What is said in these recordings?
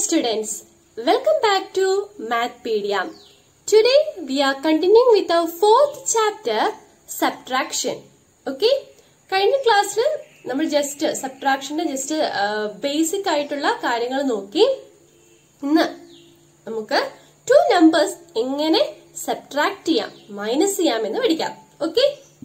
students, welcome back to Mathpedia. Today we are continuing with our fourth chapter, subtraction. Okay? കഴിഞ്ഞ ക്ലാസ്സിൽ നമ്മൾ just സബ്ട്രാക്ഷന്റെ just basic ആയിട്ടുള്ള കാര്യങ്ങൾ നോക്കി ഇന്ന് നമുക്ക് ടു നമ്പേഴ്സ് എങ്ങനെ സബ്ട്രാക്ട് ചെയ്യാം മൈനസ് ചെയ്യാം എന്ന് പഠിക്കാം okay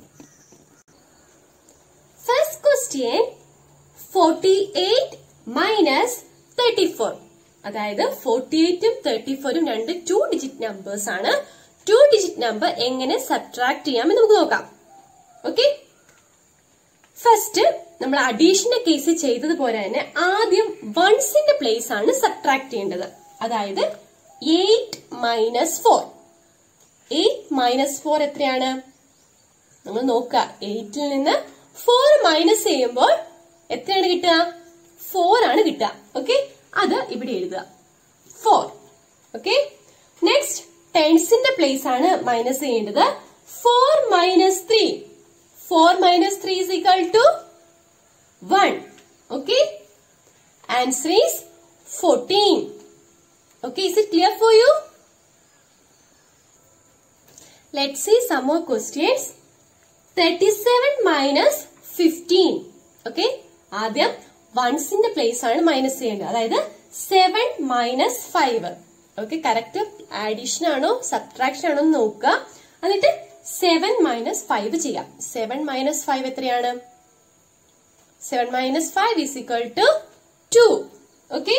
first question forty eight minus thirty four അതായത് ഫോർട്ടി എയ്റ്റും തേർട്ടി ഫോറും രണ്ട് ടു ഡിജിറ്റ് നമ്പേഴ്സ് ആണ് ടു ഡിജിറ്റ് നമ്പർ എങ്ങനെ സബ്ട്രാക്ട് ചെയ്യാമെന്ന് നമുക്ക് നോക്കാം ഓക്കെ ഫസ്റ്റ് നമ്മൾ അഡീഷന്റെ കേസ് ചെയ്തതുപോലെ തന്നെ ആദ്യം വൺസിന്റെ പ്ലേസ് ആണ് സബ്ട്രാക്ട് ചെയ്യേണ്ടത് അതായത് eight minus four eight minus four എത്രയാണ് നമ്മൾ നോക്കുക എയ്റ്റിൽ നിന്ന് ഫോർ മൈനസ് ചെയ്യുമ്പോൾ എത്രയാണ് കിട്ടുക ഫോർ ആണ് കിട്ടുക ഓക്കെ അത് ഇവിടെ എഴുതുക ഫോർ ഓക്കെ നെക്സ്റ്റ് ടെൻസിന്റെ പ്ലേസ് ആണ് മൈനസ് ചെയ്യേണ്ടത് four minus three four minus three is equal to one okay answer is fourteen okay is it clear for you let's see some more questions 37 minus 15 okay ആദ്യം വൺസിന്റെ place ആണ് minus ചെയ്യേണ്ടത് അതായത് seven minus five okay correct addition ആണോ subtraction ആണോ എന്ന് നോക്കുക എന്നിട്ട് സെവൻ മൈനസ് ഫൈവ് ചെയ്യാം സെവൻ മൈനസ് ഫൈവ് എത്രയാണ് seven minus five is equal to two okay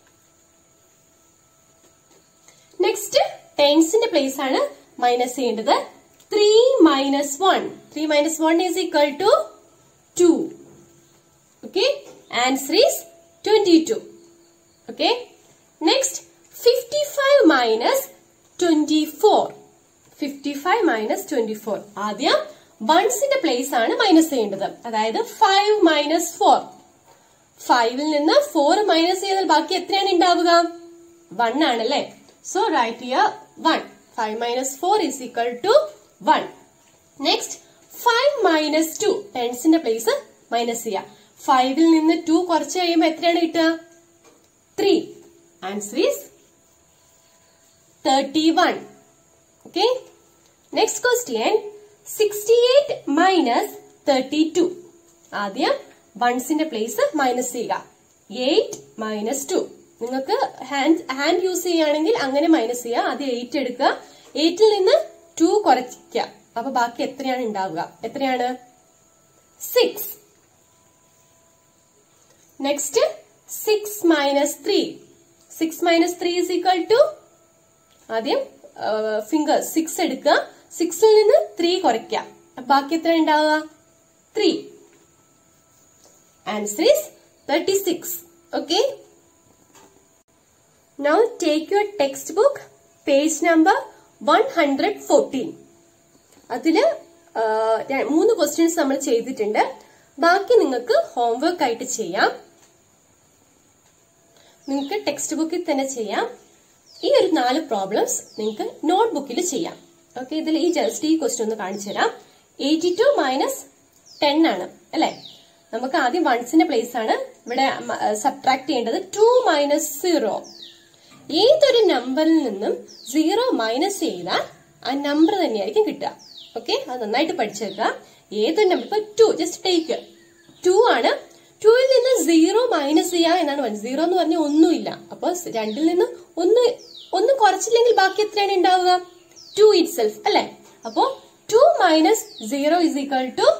next ടെൻസിന്റെ പ്ലേസ് ആണ് മൈനസ് ചെയ്യേണ്ടത് three minus one three minus one is equal to two okay answer is twenty two okay next fifty five minus twenty four fifty five minus twenty four ആദ്യം വൺസിന്റെ place ആണ് minus ചെയ്യേണ്ടത് അതായത് five minus four ഫൈവിൽ നിന്ന് four minus ചെയ്താൽ ബാക്കി എത്രയാണ് ഉണ്ടാവുക വൺ ആണല്ലേ so write here one five minus four is equal to one next five minus two ടെൻസിന്റെ പ്ലേസ് മൈനസ് ചെയ്യുക ഫൈവിൽ നിന്ന് ടു കുറച്ച് കഴിയുമ്പോൾ എത്രയാണ് കിട്ടുക three answer is thirty one okay next question sixty eight minus thirty two ആദ്യം വൺസിന്റെ പ്ലേസ് മൈനസ് ചെയ്യുക എയ്റ്റ് മൈനസ് ടു നിങ്ങൾക്ക് ഹാൻഡ് ഹാൻഡ് യൂസ് ചെയ്യുകയാണെങ്കിൽ അങ്ങനെ മൈനസ് ചെയ്യുക ആദ്യം എയ്റ്റ് എടുക്കുക എയ്റ്റിൽ നിന്ന് ടു കുറയ്ക്കുക അപ്പൊ ബാക്കി എത്രയാണ് ഉണ്ടാവുക എത്രയാണ് six next six minus three six minus three is equal to ആദ്യം ഫിംഗർ സിക്സ് എടുക്കുക സിക്സിൽ നിന്ന് ത്രീ കുറയ്ക്കുക ബാക്കി എത്ര ഉണ്ടാവുക three answer is thirty six okay now take your textbook page number one hundred fourteen അതില് മൂന്ന് ക്വസ്റ്റ്യൻസ് നമ്മൾ ചെയ്തിട്ടുണ്ട് ബാക്കി നിങ്ങൾക്ക് ഹോംവർക്ക് ആയിട്ട് ചെയ്യാം നിങ്ങൾക്ക് ടെക്സ്റ്റ് ബുക്കിൽ തന്നെ ചെയ്യാം ഈ ഒരു നാല് പ്രോബ്ലംസ് നിങ്ങൾക്ക് നോട്ട് ബുക്കിൽ ചെയ്യാം ഓക്കെ ഇതിൽ ഈ ജസ്റ്റ് ഈ ക്വസ്റ്റ്യൻ ഒന്ന് കാണിച്ചു തരാം എയ്റ്റി ടു മൈനസ് ടെൻ ആണ് അല്ലെ നമുക്ക് ആദ്യം വൺസിന്റെ പ്ലേസ് ആണ് ഇവിടെ സബ്ട്രാക്ട് ചെയ്യേണ്ടത് ടു മൈനസ് സീറോ ഏതൊരു നമ്പറിൽ നിന്നും സീറോ മൈനസ് ചെയ്താൽ ആ നമ്പർ തന്നെയായിരിക്കും കിട്ടുക ഓക്കെ അത് നന്നായിട്ട് പഠിച്ചേക്കുക ഏതൊരു നമ്പർ ഇപ്പൊ ടു ജസ്റ്റ് ടേക്ക് ടു ആണ് ടുവിൽ നിന്ന് സീറോ മൈനസ് ചെയ്യുക എന്നാണ് പറഞ്ഞത് സീറോ എന്ന് പറഞ്ഞാൽ ഒന്നുമില്ല അപ്പൊ രണ്ടിൽ നിന്ന് ഒന്ന് ഒന്ന് കുറച്ചില്ലെങ്കിൽ ബാക്കി എത്രയാണ് ഉണ്ടാവുക ടു ഇറ്റ് സെൽഫ് അല്ലെ അപ്പോ two minus zero is equal to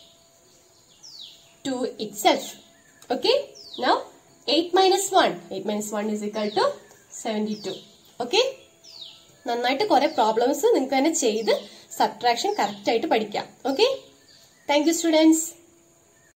two itself okay now eight minus one eight minus one is equal to seventy two okay നന്നായിട്ട് കുറെ പ്രോബ്ലംസ് നിങ്ങൾക്ക് തന്നെ ചെയ്ത് സബ്ട്രാക്ഷൻ കറക്റ്റ് ആയിട്ട് പഠിക്കാം ഓക്കെ താങ്ക് യു സ്റ്റുഡൻസ്